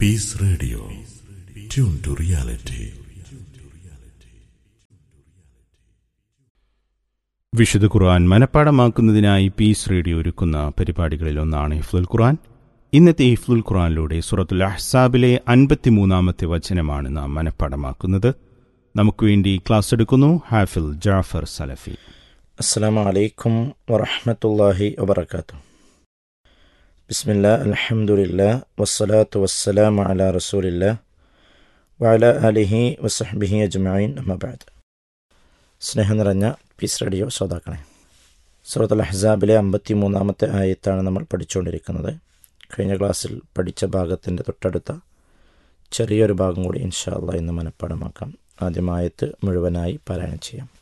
piece radio tune to reality വിശുദ്ധ Quran മനഃപ്പാടമാക്കുന്നതിനായി piece radio ഒരുക്കുന്ന പരിപാടികളിൽ ഒന്നാണ് ഹിഫ്ലുൽ ഖുർആൻ ഇന്നത്തെ ഹിഫ്ലുൽ ഖുർആനിലൂടെ സൂറത്തുൽ അഹ്സാബിലെ അൻപത്തിമൂന്നാമത്തെ വചനമാണ് നാം മനഃപ്പാടമാക്കുന്നത് നമുക്ക് വേണ്ടി ക്ലാസ് എടുക്കുന്നു ഹാഫിൽ ജാഫർ സലഫി السلام عليكم ورحمة الله وبركاته بسم الله الحمد لله والصلاة والسلام على رسول الله وعلى آله وصحبه أجمعين أما بعد സ്നേഹം നിറഞ്ഞ പീസ് റേഡിയോ ശ്രോതാക്കളെ സൂറത്തുൽ അഹ്സാബിലെ അമ്പത്തി മൂന്നാമത്തെ ആയത്താണ് നമ്മൾ പഠിച്ചുകൊണ്ടിരിക്കുന്നത് കഴിഞ്ഞ ക്ലാസ്സിൽ പഠിച്ച ഭാഗത്തിൻ്റെ തൊട്ടടുത്ത ചെറിയൊരു ഭാഗം കൂടി ഇൻഷാ അള്ളാഹ് ഇന്ന് മനഃപ്പാടമാക്കാം ആദ്യം ആയത്ത് മുഴുവനായി പാരായണം ചെയ്യാം